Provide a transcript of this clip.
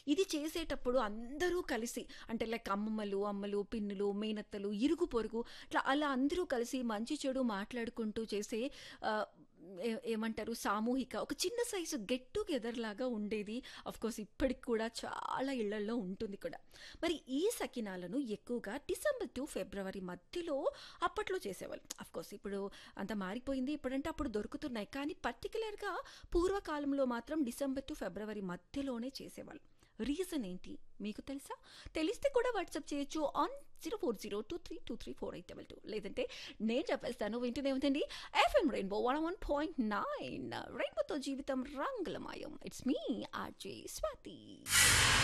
ఇది చేసేటప్పుడు అందరూ కలిసి అంటే లైక్ అమ్మమ్మలు అమ్మలు పిన్నులు మేనత్తలు ఇరుగు పొరుగు ఇట్లా అలా అందరూ కలిసి మంచి చెడు మాట్లాడుకుంటూ చేసే ఆ, ఏ- ఏమంటారు సామూహిక ఒక చిన్న సైజు గెట్ టుగెదర్ లాగా ఉండేది అఫ్ కోర్స్ ఇప్పటికి కూడా చాలా ఇళ్లలో ఉంటుంది కూడా మరి ఈ సకినాలను ఎక్కువగా డిసెంబర్ టు ఫిబ్రవరి మధ్యలో అప్పట్లో చేసేవాళ్ళు అఫ్ కోర్స్ ఇప్పుడు అంత మారిపోయింది ఇప్పుడంటే అప్పుడు దొరుకుతున్నాయి కానీ పర్టికులర్గా పూర్వకాలంలో మాత్రం డిసెంబర్ టు ఫిబ్రవరి మధ్యలోనే చేసేవాళ్ళు రీజన్ ఏంటి మీకు తెలుసా తెలిస్తే కూడా వాట్సాప్ చేయొచ్చు on zero four zero two three two three four eight double two లేదంటే నేను చెప్పేస్తాను వింటూనే ఉందండి FM rainbow one one point nine రెయిన్బోతో జీవితం రంగులమయం ఇట్స్ మీ ఆర్జే స్వాతి